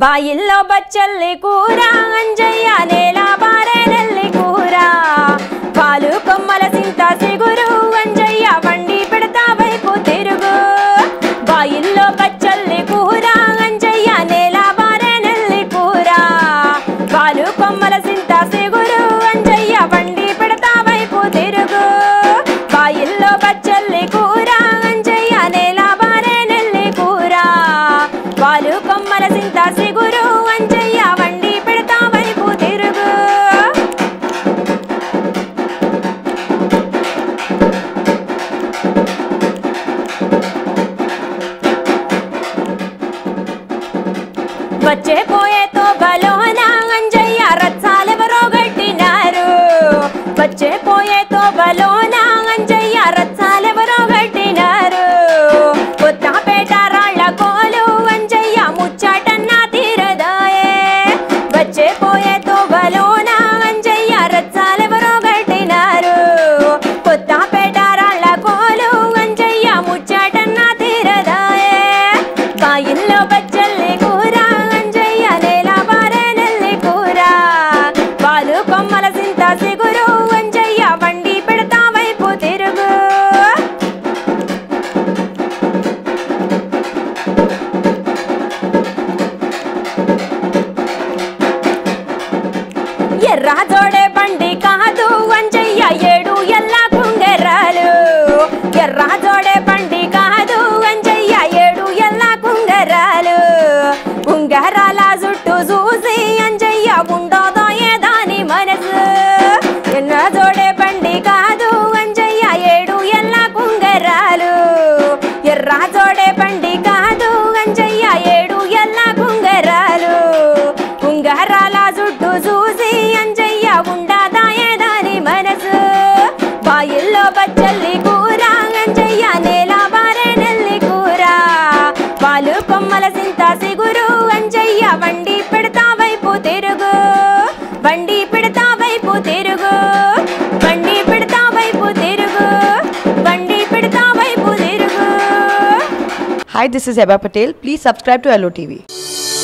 బాయిల్లో బచ్చల్లి కూర అంజయ్య నేల బారే నెల్లి కూర పాలు కొమ్మల సింత సిగురు అంజయ్య వండి పెడతా వైపు తిరుగు బాయిల్లో బచ్చల్లి కూర అంజయ్య నేల బారే నెల్లి కూర పాలు కొమ్మల సింత సిగురు అంజయ్య వండి పెడతా వైపు తిరుగు బాయిల్లో బచ్చల్లి కూర అంజయ్య నేల బారే నెల్లి కూర పాలు కొమ్మల సింత సిగురు అంజయ్య వండి పెడతా వైపు తిరుగు వచ్చే పోయేతో బలోన అంజయ్య రచ్చాలెవరో గట్టినారు వచ్చే పోయేతో బలోన అంజయ్య రచ్చాలెవరో గట్టినారు కొత్తపేట రాళ్ళ కోలు అంజయ్య ముచ్చటన్నా తీరదాయే వచ్చే పోయేతో బలోన అంజయ్య రచ్చాలెవరో గట్టినారు కొత్తపేట రాళ్ళ కోలు అంజయ్య ముచ్చటన్నా తీరదాయే బాయిల్లో బచ్చల్లి కూర అంజయ్య నేల బారే నెల్లి కూర పాలు కొమ్మల సింత సిగురు అంజయ్య వండి పెడతా వైపు తిరుగు ఎర్ర జోడే బండి కాదు అంజయ్య ఏడు ఎల్ల కుంగరాలు ఎర్ర జోడే బండి కాదు అంజయ్య ఏడు ఎల్ల కుంగరాలు కుంగరాల జుట్టు చూసి అంజయ్య ఉండోదో దాని మనసు ఎర్ర జోడే బండి కాదు అంజయ్య ఏడు ఎల్ల కుంగరాలు ఎర్ర జోడే బండి కాదు అంజయ్య ఏడు ఎల్ల కుంగరాలు ఉంగరాల జుట్టు చూసి అంజయ్య ఉండదాయే దాని మనసు బాయిల్లో బచ్చల్లి కూర అంజయ్య నేల బారే నెల్లి కూర పాలు కొమ్మల సింత సిగురు అంజయ్య వండి పెడతా వైపు తిరుగు వండి పెడతా వైపు తిరుగు వండి పెడతా వైపు తిరుగు వండి పెడతా వైపు తిరుగు Hi, this is Heba Patel. Please subscribe to LOTV.